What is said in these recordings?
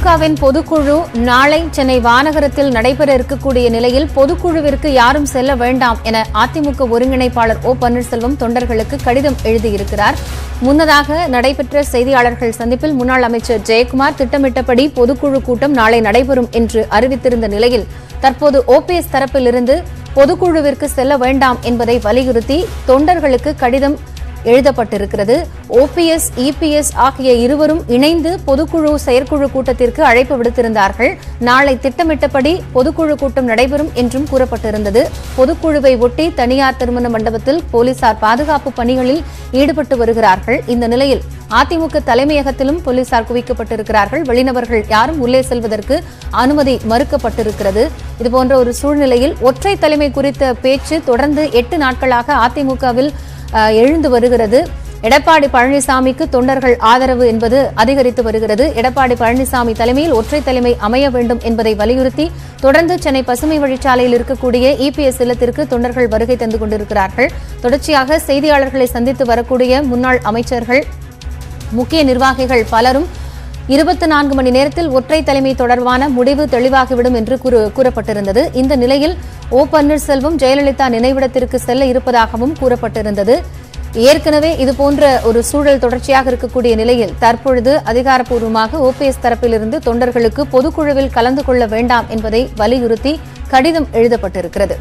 அதிமுகவின் பொதுக்குழு நாளை சென்னை வானகரத்தில் நடைபெற இருக்கக்கூடிய நிலையில் பொதுக்குழுவிற்கு யாரும் செல்ல வேண்டாம் என அதிமுக ஒருங்கிணைப்பாளர் ஓ பன்னீர்செல்வம் தொண்டர்களுக்கு கடிதம் எழுதியிருக்கிறார் முன்னதாக நடைபெற்ற செய்தியாளர்கள் சந்திப்பில் முன்னாள் அமைச்சர் ஜெயக்குமார் திட்டமிட்டபடி பொதுக்குழு கூட்டம் நாளை நடைபெறும் என்று அறிவித்திருந்த நிலையில் தற்போது ஓபிஎஸ் தரப்பிலிருந்து பொதுக்குழுவிற்கு செல்ல வேண்டாம் என்பதை வலியுறுத்தி தொண்டர்களுக்கு கடிதம் எழுதப்பட்டிருக்கிறது ஓபிஎஸ் இபிஎஸ் ஆகிய இருவரும் இணைந்து பொதுக்குழு செயற்குழு கூட்டத்திற்கு அழைப்பு விடுத்திருந்தார்கள் நாளை திட்டமிட்டபடி பொதுக்குழு கூட்டம் நடைபெறும் என்றும் கூறப்பட்டிருந்தது பொதுக்குழுவை ஒட்டி தனியார் திருமண மண்டபத்தில் போலீசார் பாதுகாப்பு பணிகளில் ஈடுபட்டு வருகிறார்கள் இந்த நிலையில் அதிமுக தலைமையகத்திலும் போலீசார் குவிக்கப்பட்டிருக்கிறார்கள் வெளிநபர்கள் யாரும் உள்ளே செல்வதற்கு அனுமதி மறுக்கப்பட்டிருக்கிறது இதுபோன்ற ஒரு சூழ்நிலையில் ஒற்றை தலைமை குறித்த பேச்சு தொடர்ந்து எட்டு நாட்களாக அதிமுகவில் அஹ், எழுந்து வருகிறது எடப்பாடி பழனிசாமிக்கு தொண்டர்கள் ஆதரவு என்பது அதிகரித்து வருகிறது எடப்பாடி பழனிசாமி தலைமையில் ஒற்றை தலைமை அமைய வேண்டும் என்பதை வலியுறுத்தி தொடர்ந்து சென்னை பசுமை வழிச்சாலையில் இருக்கக்கூடிய இபிஎஸ் இல்லத்திற்கு தொண்டர்கள் வருகை தந்து கொண்டிருக்கிறார்கள் தொடர்ச்சியாக செய்தியாளர்களை சந்தித்து வரக்கூடிய முன்னாள் அமைச்சர்கள் முக்கிய நிர்வாகிகள் பலரும் இருபத்தி நான்கு மணி நேரத்தில் ஒற்றை தலைமை தொடர்பான முடிவு தெளிவாகிவிடும் என்று கூறு- கூறப்பட்டிருந்தது இந்த நிலையில் ஓ பன்னீர்செல்வம் ஜெயலலிதா நினைவிடத்திற்கு செல்ல இருப்பதாகவும் கூறப்பட்டிருந்தது ஏற்கனவே இதுபோன்ற ஒரு சூழல் தொடர்ச்சியாக இருக்கக்கூடிய நிலையில் தற்பொழுது அதிகாரப்பூர்வமாக ஓபிஎஸ் தரப்பிலிருந்து தொண்டர்களுக்கு பொதுக்குழுவில் கலந்து கொள்ள வேண்டாம் என்பதை வலியுறுத்தி கடிதம் எழுதப்பட்டிருக்கிறது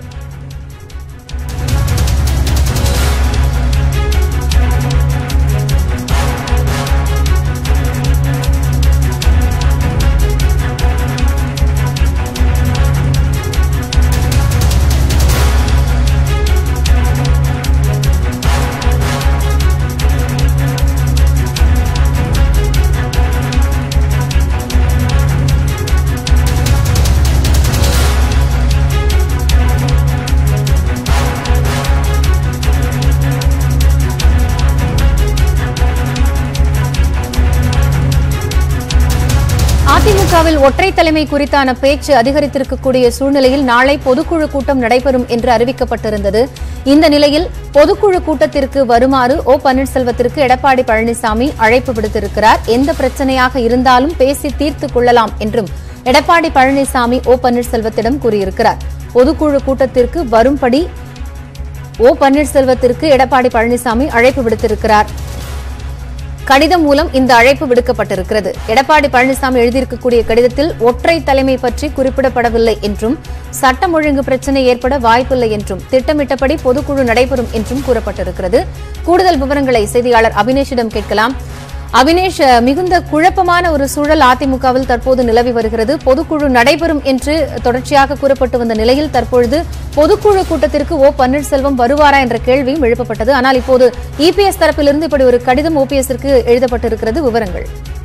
அதிமுகவில் ஒற்றை தலைமை குறித்தான பேச்சு அதிகரித்திருக்கக்கூடிய சூழ்நிலையில் நாளை பொதுக்குழு கூட்டம் நடைபெறும் என்று அறிவிக்கப்பட்டிருந்தது இந்த நிலையில் பொதுக்குழு கூட்டத்திற்கு வருமாறு ஓ பன்னீர்செல்வத்திற்கு எடப்பாடி பழனிசாமி அழைப்பு விடுத்திருக்கிறார் எந்த பிரச்சனையாக இருந்தாலும் பேசி தீர்த்துக் கொள்ளலாம் என்றும் எடப்பாடி பழனிசாமி ஓ பன்னீர்செல்வத்திடம் கூறியிருக்கிறார் பொதுக்குழு கூட்டத்திற்கு வரும்படி ஓ பன்னீர்செல்வத்திற்கு எடப்பாடி பழனிசாமி அழைப்பு விடுத்திருக்கிறார் கடிதம் மூலம் இந்த அழைப்பு விடுக்கப்பட்டிருக்கிறது எடப்பாடி பழனிசாமி எழுதியிருக்கக்கூடிய கடிதத்தில் ஒற்றை தலைமை பற்றி குறிப்பிடப்படவில்லை என்றும் சட்டம் ஒழுங்கு பிரச்சினை ஏற்பட வாய்ப்பில்லை என்றும் திட்டமிட்டபடி பொதுக்குழு நடைபெறும் என்றும் கூறப்பட்டிருக்கிறது கூடுதல் விவரங்களை செய்தியாளர் அபினேஷிடம் கேட்கலாம் அபினேஷ் அஹ், மிகுந்த குழப்பமான ஒரு சூழல் அதிமுகவில் தற்போது நிலவி வருகிறது பொதுக்குழு நடைபெறும் என்று தொடர்ச்சியாக கூறப்பட்டு வந்த நிலையில் தற்பொழுது பொதுக்குழு கூட்டத்திற்கு ஓ பன்னீர்செல்வம் வருவாரா என்ற கேள்வியும் எழுப்பப்பட்டது ஆனால் இப்போது இபிஎஸ் தரப்பிலிருந்து இப்படி ஒரு கடிதம் ஓபிஎஸ்ற்கு எழுதப்பட்டிருக்கிறது விவரங்கள்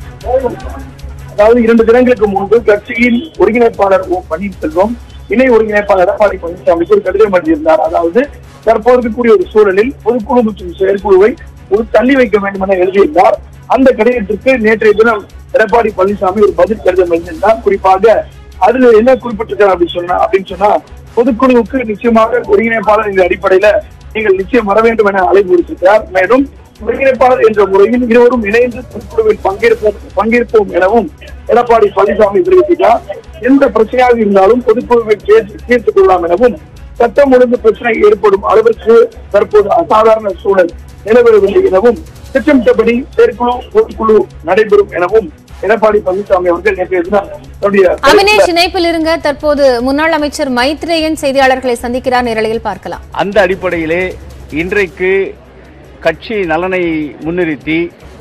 அதாவது இரண்டு தினங்களுக்கு முன்பு கட்சியின் ஒருங்கிணைப்பாளர் ஓ பன்னீர்செல்வம் இணை ஒருங்கிணைப்பாளர் எடப்பாடி பழனிசாமிக்கு ஒரு கடிதம் எழுதியிருந்தார் அதாவது தற்போது இருக்கக்கூடிய ஒரு சூழலில் பொதுக்குழு மற்றும் செயற்குழுவை ஒரு தள்ளி வைக்க வேண்டும் என எழுதியிருந்தார் அந்த கடிதத்திற்கு நேற்றைய தினம் எடப்பாடி பழனிசாமி ஒரு பதில் கடிதம் எழுதியிருந்தார் குறிப்பாக அதுல என்ன குறிப்பிட்டிருக்காரு அப்படின்னு சொன்னா அப்படின்னு சொன்னா பொதுக்குழுவுக்கு நிச்சயமாக ஒருங்கிணைப்பாளர் என்ற அடிப்படையில நீங்கள் நிச்சயம் வர வேண்டும் என அழைப்பு விடுத்திருக்கிறார் மேலும் ஒருங்கிணைப்பாளர் என்ற முறையில் இருவரும் இணைந்து பொதுக்குழுவில் பங்கேற்போம் பங்கேற்போம் எனவும் எடப்பாடி பழனிசாமி தெரிவித்தார் எந்த பிரச்சனையாக இருந்தாலும் பொதுக்குழுவில் தீர்த்து- தீர்த்துக் கொள்ளலாம் எனவும் சட்டம் ஒழுங்கு பிரச்சனை ஏற்படும் அளவிற்கு தற்போது அசாதாரண சூழல் நிலவரவில்லை எனவும் திட்டமிட்டபடி செயற்குழு பொதுக்குழு நடைபெறும் எனவும் எடப்பாடி பழனிசாமி அவர்கள் நேற்றைய தினம் தன்னுடைய அபினேஷ் இணைப்பில் இருங்க தற்போது முன்னாள் அமைச்சர் மைத்ரேயன் செய்தியாளர்களை சந்திக்கிறார் நேரலையில் பார்க்கலாம் அந்த அடிப்படையிலே இன்றைக்கு கட்சி நலனை முன்னிறுத்தி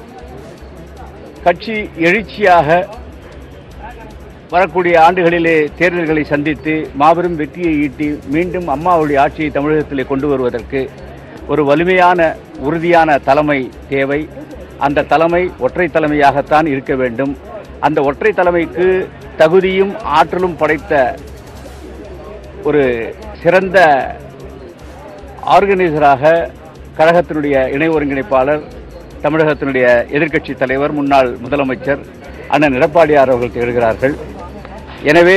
கட்சி எழுச்சியாக வரக்கூடிய ஆண்டுகளிலே தேர்தல்களை சந்தித்து மாபெரும் வெற்றியை ஈட்டி மீண்டும் அம்மாவுடைய ஆட்சியை தமிழகத்திலே கொண்டு வருவதற்கு ஒரு வலிமையான உறுதியான தலைமை தேவை அந்த தலைமை ஒற்றை தலைமையாகத்தான் இருக்க வேண்டும் அந்த ஒற்றை தலைமைக்கு தகுதியும் ஆற்றலும் படைத்த ஒரு சிறந்த ஆர்கனைசராக கழகத்தினுடைய இணை ஒருங்கிணைப்பாளர் தமிழகத்தினுடைய எதிர்க்கட்சி தலைவர் முன்னாள் முதலமைச்சர் அண்ணன் எடப்பாடியார் அவர்கள் திகழ்கிறார்கள் எனவே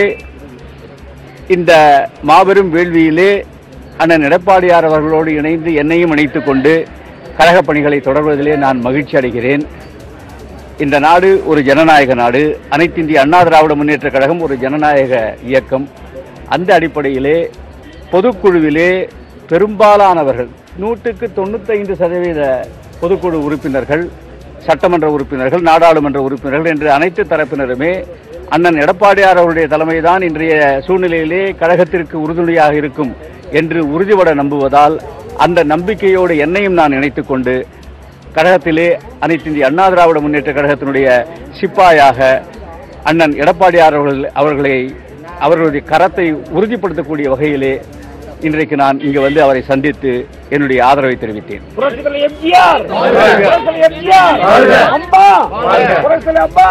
இந்த மாபெரும் வேள்வியிலே அண்ணன் எடப்பாடியார் அவர்களோடு இணைந்து என்னையும் இணைத்துக் கொண்டு கழக பணிகளை தொடர்வதிலே நான் மகிழ்ச்சி அடைகிறேன் இந்த நாடு ஒரு ஜனநாயக நாடு அனைத்து இந்திய அண்ணா திராவிட முன்னேற்ற கழகம் ஒரு ஜனநாயக இயக்கம் அந்த அடிப்படையிலே பொதுக்குழுவிலே பெரும்பாலானவர்கள் நூற்றுக்கு தொண்ணூத்தைந்து சதவீத பொதுக்குழு உறுப்பினர்கள் சட்டமன்ற உறுப்பினர்கள் நாடாளுமன்ற உறுப்பினர்கள் என்று அனைத்து தரப்பினருமே அண்ணன் எடப்பாடியார் அவருடைய தலைமைதான் இன்றைய சூழ்நிலையிலே கழகத்திற்கு உறுதுணையாக இருக்கும் என்று உறுதிபட நம்புவதால் அந்த நம்பிக்கையோடு என்னையும் நான் இணைத்துக் கொண்டு கழகத்திலே அனைத்து இந்திய அண்ணா திராவிட முன்னேற்ற கழகத்தினுடைய சிப்பாயாக அண்ணன் எடப்பாடியார் அவர்கள் அவர்களை அவர்களுடைய கரத்தை உறுதிப்படுத்தக்கூடிய வகையிலே இன்றைக்கு நான் இங்கு வந்து அவரை சந்தித்து என்னுடைய ஆதரவை தெரிவித்தேன் புரட்சித்தலைவர் எம்ஜிஆர் புரட்சித்தலைவர் எம்ஜிஆர் அம்மா புரட்சித்தலைவர் அம்மா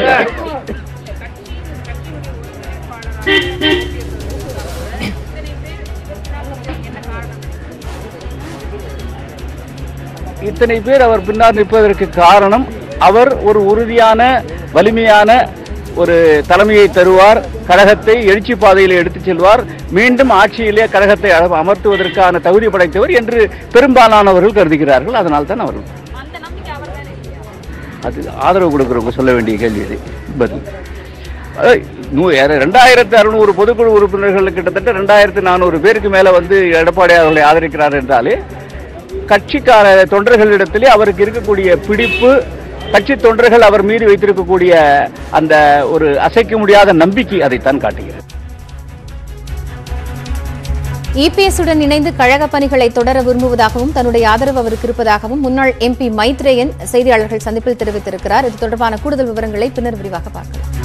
இத்தனை பேர் அவர் பின்னால் நிற்பதற்கு காரணம் அவர் ஒரு உறுதியான வலிமையான ஒரு தலைமையை தருவார் கழகத்தை எழுச்சி பாதையில் எடுத்துச் செல்வார் மீண்டும் ஆட்சியிலே கழகத்தை அம- அமர்த்துவதற்கான தகுதி படைத்தவர் என்று பெரும்பாலானவர்கள் கருதுகிறார்கள் அதனால் தான் அவர் அது ஆதரவு கொடுக்குறவங்க சொல்ல வேண்டிய கேள்வி இது பதில் அஹ், நூ- ஏற- ரெண்டாயிரத்து அறுநூறு பொதுக்குழு உறுப்பினர்கள் கிட்டத்தட்ட ரெண்டாயிரத்து நானூறு பேருக்கு மேல வந்து எடப்பாடி அவர்களை ஆதரிக்கிறார் என்றாலே கட்சிக்கார தொண்டர்களிடத்திலே அவருக்கு இருக்கக்கூடிய பிடிப்பு கட்சி தொண்டர்கள் அவர் மீது வைத்திருக்கக்கூடிய அந்த ஒரு அசைக்க முடியாத நம்பிக்கை அதைத்தான் காட்டுகிறது இபிஎஸ்ஸுடன் இணைந்து கழக பணிகளை தொடர விரும்புவதாகவும் தன்னுடைய ஆதரவு அவருக்கு இருப்பதாகவும் முன்னாள் எம்பி மைத்ரேயன் செய்தியாளர்கள் சந்திப்பில் தெரிவித்திருக்கிறார் இது தொடர்பான கூடுதல் விவரங்களை பின்னர் விரிவாக பார்க்கலாம்